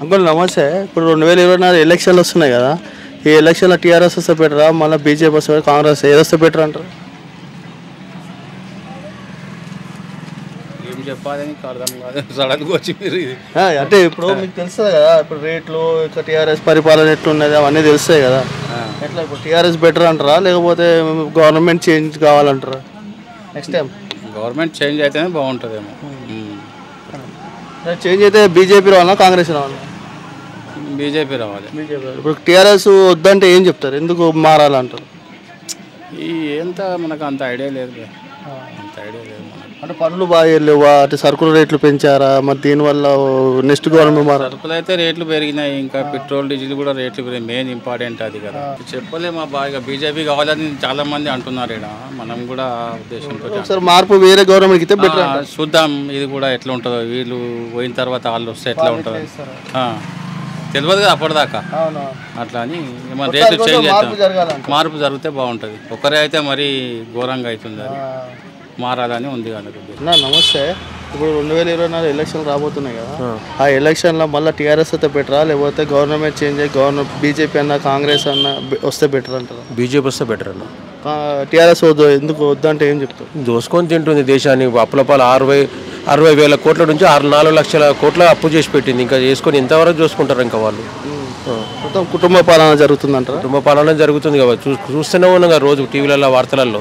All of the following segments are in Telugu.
అంకుల్ నమస్తే ఇప్పుడు రెండు వేల ఇరవై నాలుగు ఎలక్షన్లు వస్తున్నాయి కదా ఈ ఎలక్షన్లో టీఆర్ఎస్ వస్తే బెటరా మళ్ళీ బీజేపీ వస్తే better, కాంగ్రెస్ ఏది వస్తే బెటర్ అంటారు ఏం చెప్పాలని నీకు అర్థం కాదు సడన్గా వచ్చి మీరు ఇది ఆ, అంటే ఇప్పుడు మీకు తెలుస్తుంది కదా ఇప్పుడు రేట్లు ఇక టీఆర్ఎస్ పరిపాలన ఎట్లున్నది అవన్నీ తెలుస్తాయి కదా ఎట్లా ఇప్పుడు టీఆర్ఎస్ బెటర్ అంటారా లేకపోతే గవర్నమెంట్ చేంజ్ కావాలంటారా నెక్స్ట్ టైం గవర్నమెంట్ చేంజ్ అయితేనే బాగుంటుందేమో ఉమ్. చేంజ్ అయితే బీజేపీ రావాలా కాంగ్రెస్ రావాలా బీజేపీ రావాలి బీజేపీ ఇప్పుడు టీఆర్ఎస్ వద్దంటే ఏం చెప్తారు ఎందుకు మారాలంటారు ఈ ఎంత మనకు అంత ఐడియా లేదు బే. అంత ఐడియా లేదు మనకు అంటే పనులు బాగా లేవా అంటే సరుకుల రేట్లు పెంచారా మరి దీనివల్ల నెక్స్ట్ గవర్నమెంట్ మారాలి సరుకులు అయితే రేట్లు పెరిగినాయి ఇంకా పెట్రోల్ డీజిల్ కూడా రేట్లు పెరిగినాయి మెయిన్ ఇంపార్టెంట్ అది కదా చెప్పలేము అబ్బా ఇక బీజేపీ కావాలని చాలా మంది అంటున్నారు ఇక్కడ మనం కూడా ఆ ఉద్దేశంతో ఒకసారి మార్పు వేరే గవర్నమెంట్కి అయితే బెటర్ ఆ, చూద్దాం ఇది కూడా ఎట్లా ఉంటుందో వీళ్ళు పోయిన తర్వాత వాళ్ళు వస్తే ఎట్లా ఉంటుందో ఆ. తెలియదు కదా అప్పటిదాకా అవును అట్లా అని మన రేట్లు చేంజ్ మార్పు చేద్దాం జరగాలంట మార్పు జరిగితే బాగుంటుంది ఒకరే అయితే మరీ ఘోరంగా అవుతుంది అది మారాలని ఉంది అందుకు నా నమస్తే ఇప్పుడు రెండు వేల ఇరవై నాలుగు ఎలక్షన్ రాబోతున్నాయి కదా ఆ ఎలక్షన్లో మళ్ళీ టీఆర్ఎస్ అయితే బెటరా లేకపోతే గవర్నమెంట్ చేంజ్ అయ్యి గవర్నమెంట్ బీజేపీ అన్న కాంగ్రెస్ అన్న బె- వస్తే బెటర్ అంటారా బీజేపీ వస్తే బెటర్ అన్న టీఆర్ఎస్ వద్దు ఎందుకు వద్దంటే ఏం చెప్తారు దోసుకొని తింటుంది దేశాన్ని అప్పులపాలు అరవై అరవై వేల కోట్ల నుంచి ఆరు నాలుగు లక్షల కోట్ల అప్పు చేసి పెట్టింది ఇంకా చేసుకొని ఇంతవరకు చూసుకుంటారు ఇంకా వాళ్ళు ఆ. మొత్తం కుటుంబ పాలన జరుగుతుందంటారా కుటుంబ పాలన జరుగుతుంది కదా చూ చూస్తూనే ఉన్నాం కదా రోజు టీవీలలో వార్తలలో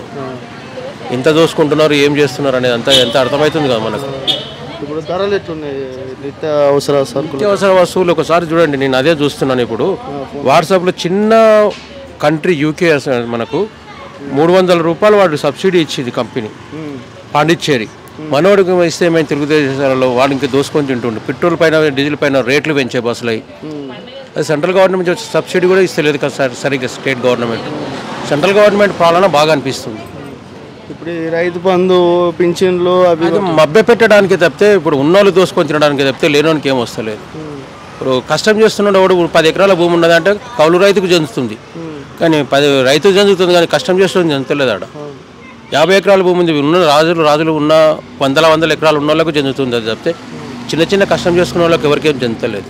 ఎంత దోసుకుంటున్నారు ఏం చేస్తున్నారు అనేది అంతా ఎంత అర్థమవుతుంది కదా మనకు ఇప్పుడు ధరలు ఎట్లున్నాయి నిత్య అవసర సరుకులు నిత్యావసర వస్తువులు ఒకసారి చూడండి నేను అదే చూస్తున్నాను ఇప్పుడు వాట్సాప్లో చిన్న కంట్రీ యూకే మనకు మూడు వందల రూపాయలు వాడు సబ్సిడీ ఇచ్చింది కంపెనీ పాండిచ్చేరి మనోడికి ఇస్తే మేము తెలుగుదేశంలో వాడు ఇంకా దోసుకొని తింటుండు పెట్రోల్ పైన డీజిల్ పైన రేట్లు పెంచే బస్సులు అయి అది సెంట్రల్ గవర్నమెంట్ వచ్చే సబ్సిడీ కూడా ఇస్తలేదు కదా సార్ సరిగ్గా స్టేట్ గవర్నమెంట్ సెంట్రల్ గవర్నమెంట్ పాలన బాగా అనిపిస్తుంది ఇప్పుడు ఈ రైతు బంధు పింఛన్లు అవి అది మభ్య పెట్టడానికి తప్పితే ఇప్పుడు ఉన్నోళ్ళు దోసుకొని తినడానికి తప్పితే లేనోనికి ఏం వస్తలేదు ఇప్పుడు కష్టం చేస్తున్నాడు వాడు ఇప్పుడు పది ఎకరాల భూమి ఉన్నదంటే కౌలు రైతుకు చెందుతుంది కానీ పది రైతుకు చెందుతుంది కానీ కష్టం చేస్తుంది చెందుతలేదు ఆడ యాభై ఎకరాల భూమి ఉంది ఉన్న రాజులు రాజులు ఉన్న వందల వందల ఎకరాలు ఉన్న వాళ్ళకు చెందుతుంది అది తప్పితే చిన్న చిన్న కష్టం చేసుకునే వాళ్ళకి ఎవరికేం చెందుతలేదు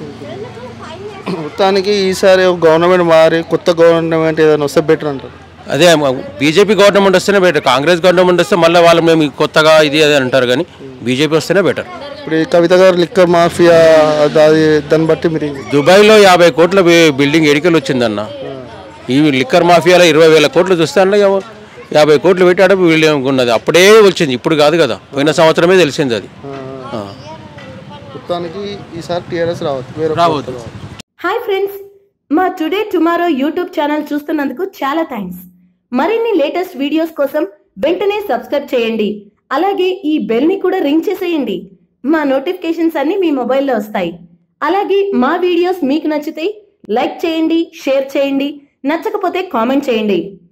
మొత్తానికి ఈసారి గవర్నమెంట్ మారి కొత్త గవర్నమెంట్ ఏదైనా వస్తే బెటర్ అంటారు అదే బీజేపీ గవర్నమెంట్ వస్తేనే బెటర్ కాంగ్రెస్ గవర్నమెంట్ వస్తే మళ్ళీ వాళ్ళు మేము కొత్తగా ఇది అది అంటారు కానీ బీజేపీ వస్తేనే బెటర్ ఇప్పుడు ఈ కవిత గారు లిక్కర్ మాఫియా అది దాన్ని బట్టి మీరు ఏం- దుబాయ్లో యాభై కోట్ల బి- బిల్డింగ్ ఎడికలు వచ్చిందన్న ఈ లిక్కర్ మాఫియాలో ఇరవై వేల కోట్లు చూస్తే అన్న ఎవ- యాభై కోట్లు పెట్టాడు బిల్డింగ్ ఉన్నది అప్పుడే వచ్చింది ఇప్పుడు కాదు కదా పోయిన సంవత్సరమే తెలిసింది అది ఆ. మొత్తానికి ఈసారి టీఆర్ఎస్ రావద్దు వేరే రావద్దు హాయ్ ఫ్రెండ్స్ మా టుడే టుమారో యూట్యూబ్ ఛానల్ చూస్తున్నందుకు చాలా థ్యాంక్స్ మరిన్ని లేటెస్ట్ వీడియోస్ కోసం వెంటనే సబ్స్క్రైబ్ చేయండి అలాగే ఈ బెల్ ని కూడా రింగ్ చేసేయండి మా నోటిఫికేషన్స్ అన్ని మీ మొబైల్లో వస్తాయి అలాగే మా వీడియోస్ మీకు నచ్చితే లైక్ చేయండి షేర్ చేయండి నచ్చకపోతే కామెంట్ చేయండి